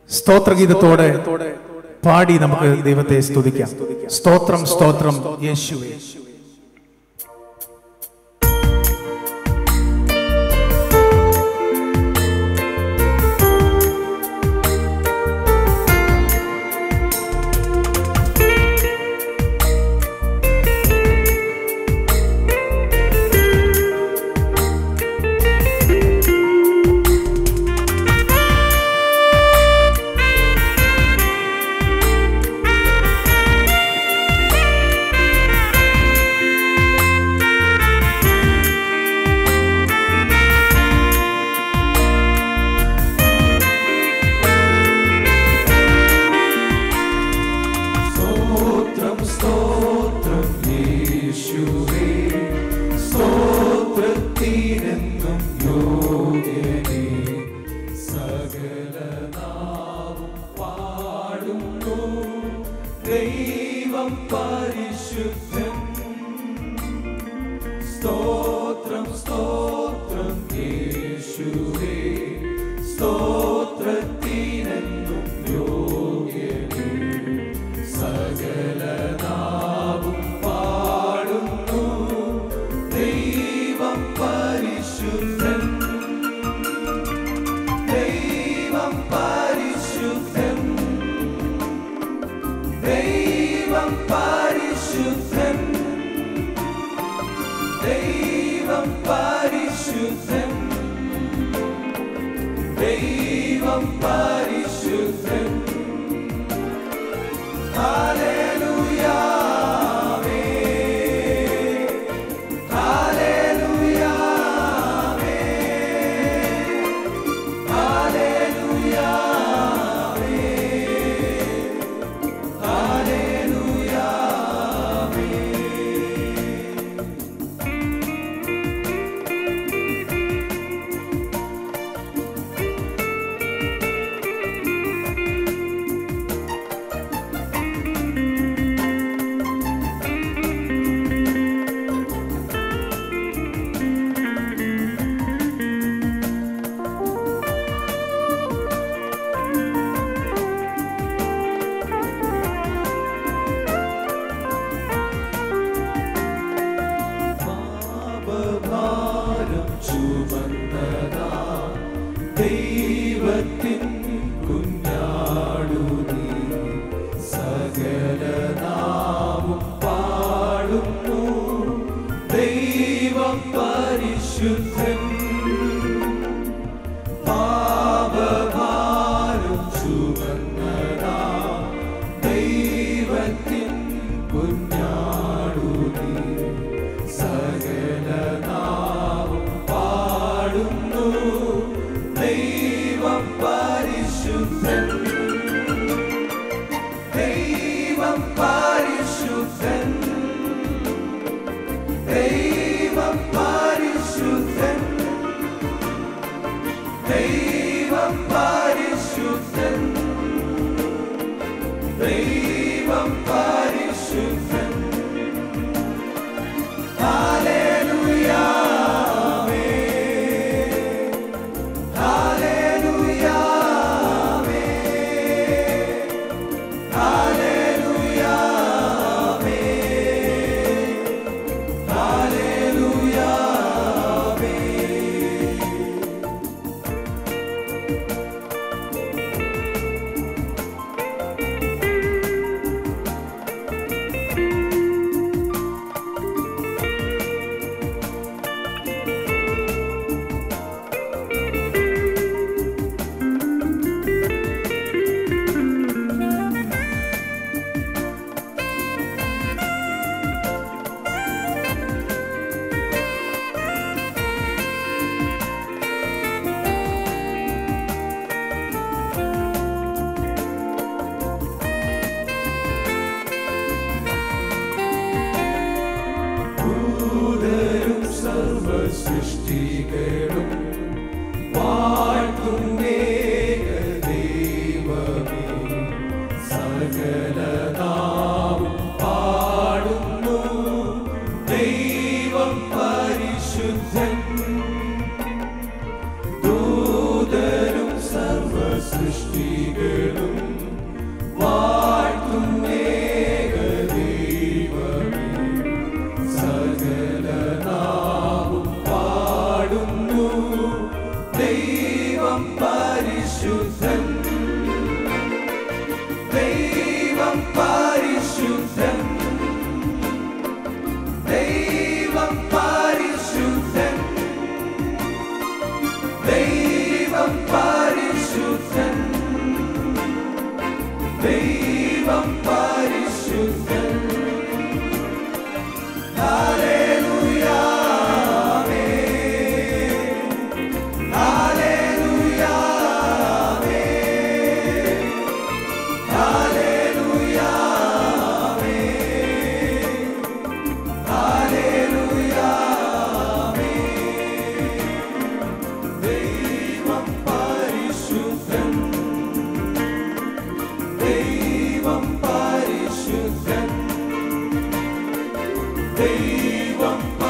സ്തോത്രഗീതത്തോടെ പാടി നമുക്ക് ദൈവത്തെ സ്തുതിക്കാം സ്തോത്രം സ്തോത്രം യേശുവേ സ്തോത്രം സ്തോത്രം യേശുവേ സ്തോത്രത്തിനെന്നും യോഗ്യനേ സകലനാവും പാടുന്നു ദൈവം പരിശുദ്ധൻ സ്തോത്രം സ്തോത്രം യേശുവേ സ്തോത്രത്തിനെന്നും യോഗ്യനേ സകലനാവും പാടുന്നു ദൈവം പരിശുദ്ധൻ ദൈവം പരിശുദ്ധൻ ദൈവം പരിശുദ്ധൻ ദൈവം പരിശുദ്ധൻ ദൈവം പരിശുദ്ധൻ Hallelujah. Hallelujah. Hallelujah. പാപഭാരം ചുമന്നതാ ദൈവത്തിൻ കുഞ്ഞാടു നീ സകലനാവും പാടുന്നു ദൈവം പരിശുദ്ധൻ പാപഭാരം ചുമന്നതാ ദൈവത്തിൻ കുഞ്ഞാടു നീ സകലനാവും പാടുന്നു ദൈവം പരിശുദ്ധൻ ദൈവം പരിശുദ്ധൻ ദൈവം പരിശുദ്ധൻ ദൈവം പരിശുദ്ധൻ ദൈവം പരിശുദ്ധൻ Hallelujah. സൃഷ്ടികളും വാഴ്ത്തും ഏകദൈവമേ സകലനാവും പാടുന്നു ദൈവം പരിശുദ്ധൻ ദൈവം പരിശുദ്ധൻ ദൈവം പരിശുദ്ധൻ ദൈവം പരിശുദ്ധൻ ദൈവം പരിശുദ്ധൻ ഹല്ലേലൂയ ആമേൻ ഹല്ലേലൂയ ആമേൻ ഹല്ലേലൂയ ആമേൻ ഹല്ലേലൂയ ആമേൻ ദൈവം പരിശുദ്ധൻ ദൈവം പരിശുദ്ധൻ ദൈവം